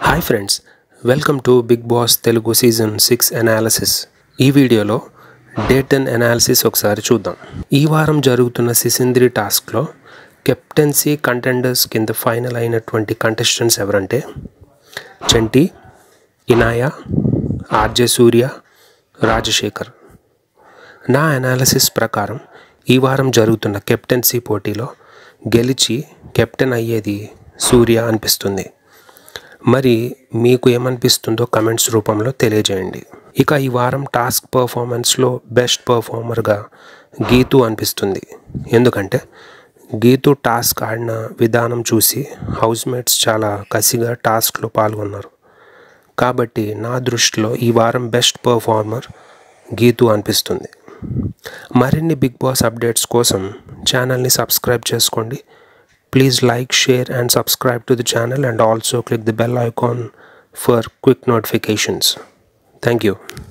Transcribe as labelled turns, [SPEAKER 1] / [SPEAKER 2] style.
[SPEAKER 1] hi friends welcome to Big Boss Telugu season six analysis ఈ వీడియోలో day ten analysis ఒకసారి చూద్దాం ఈ వారం జరుగుతున్న సిసింద్రి టాస్క్లో కెప్టెన్సీ కంటెండర్స్ కింద ఫైనల్ అయినటువంటి కంటెస్టెంట్స్ ఎవరంటే చంటి ఇనాయ ఆర్జే సూర్య రాజశేఖర్ నా అనాలిసిస్ ప్రకారం ఈ వారం జరుగుతున్న కెప్టెన్సీ పోటీలో గెలిచి కెప్టెన్ అయ్యేది సూర్య అనిపిస్తుంది మరి మీకు ఏమనిపిస్తుందో కమెంట్స్ రూపంలో తెలియజేయండి ఇక ఈ వారం టాస్క్ పర్ఫార్మెన్స్లో బెస్ట్ పర్ఫార్మర్గా గీతు అనిపిస్తుంది ఎందుకంటే గీతు టాస్క్ ఆడిన విధానం చూసి హౌస్మేట్స్ చాలా కసిగా టాస్క్లో పాల్గొన్నారు కాబట్టి నా దృష్టిలో ఈ వారం బెస్ట్ పర్ఫార్మర్ గీతు అనిపిస్తుంది మరిన్ని బిగ్ బాస్ అప్డేట్స్ కోసం ఛానల్ని సబ్స్క్రైబ్ చేసుకోండి please like share and subscribe to the channel and also click the bell icon for quick notifications thank you